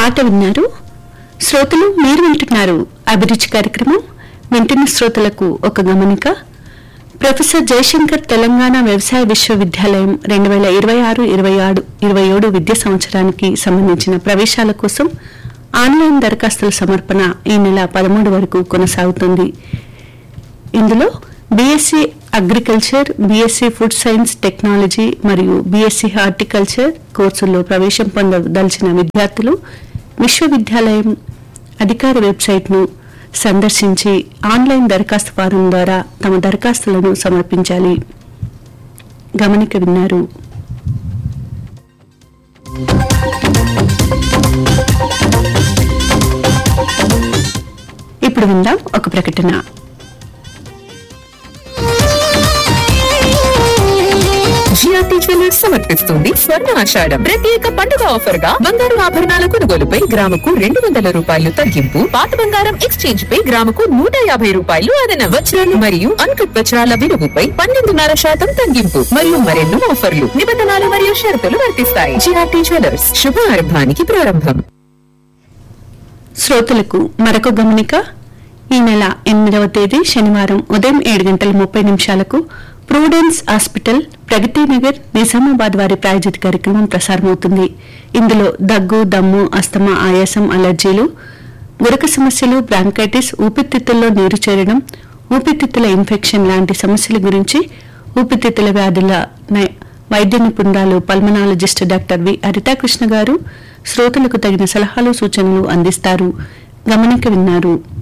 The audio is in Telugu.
పాట విన్నారు శ్రోతలు మీరు వింటున్నారు అభిరుచి కార్యక్రమం వింటున్న శ్రోతలకు ఒక గమనిక ప్రొఫెసర్ జయశంకర్ తెలంగాణ వ్యవసాయ విశ్వవిద్యాలయం రెండు వేల ఇరవై ఆరు ఇరవై ఆరు ఇరవై ఏడు విద్యా సంవత్సరానికి సంబంధించిన ప్రవేశాల కోసం ఆన్లైన్ దరఖాస్తుల సమర్పణ ఈ నెల పదమూడు వరకు కొనసాగుతుంది ఇందులో BSc agriculture BSc food science technology మరియు బీఎస్సీ హార్టికల్చర్ కోర్సుల్లో ప్రవేశం పొందదలిచిన విద్యార్థులు విశ్వవిద్యాలయం అధికార వెబ్సైట్ను సందర్శించి ఆన్లైన్ దరఖాస్తు ఫారం ద్వారా తమ దరఖాస్తులను సమర్పించాలి గమనిక విన్నారు ఇప్పుడు విందాం ఒక ప్రకటన జిఆర్టీ జ్యువెలర్స్ సమర్పిస్తుంది స్వర్ణ ఆషాఢం ప్రత్యేక పండుగ ఆఫర్ గా బంగారు ఆభరణాల కొనుగోలుపై గ్రాముకు రెండు వందల రూపాయలు తగ్గింపు పాత బంగారం ఎక్స్చేంజ్ పై గ్రాముకు నూట యాభై రూపాయలు అదన వజ్రాలు మరియు అన్కట్ వజ్రాల విలువపై పన్నెండున్నర శాతం తగ్గింపు మరియు మరెన్నో ఆఫర్లు నిబంధనలు మరియు షరతులు వర్తిస్తాయి జిఆర్టీ జ్యువెలర్స్ శుభారంభానికి ప్రారంభం శ్రోతలకు మరొక గమనిక ఈ నెల ఎనిమిదవ తేదీ శనివారం ఉదయం ఏడు గంటల ముప్పై నిమిషాలకు ప్రూడెన్స్ హాస్పిటల్ ప్రగతి నగర్ నిజామాబాద్ వారి ప్రాయోజిత కార్యక్రమం ప్రసారమవుతుంది ఇందులో దగ్గు దమ్ము అస్తమా ఆయాసం అలర్జీలు గురక సమస్యలు బ్రాంకైటిస్ ఊపిరితిత్తుల్లో నీరు చేరడం ఊపిరితిత్తుల ఇన్ఫెక్షన్ లాంటి సమస్యల గురించి ఊపిరితిత్తుల వ్యాధుల నై- వైద్య నిపుణురాలు పల్మనాలజిస్ట్ డాక్టర్ వి హరితాకృష్ణ గారు శ్రోతలకు తగిన సలహాలు సూచనలు అందిస్తారు గమనిక విన్నారు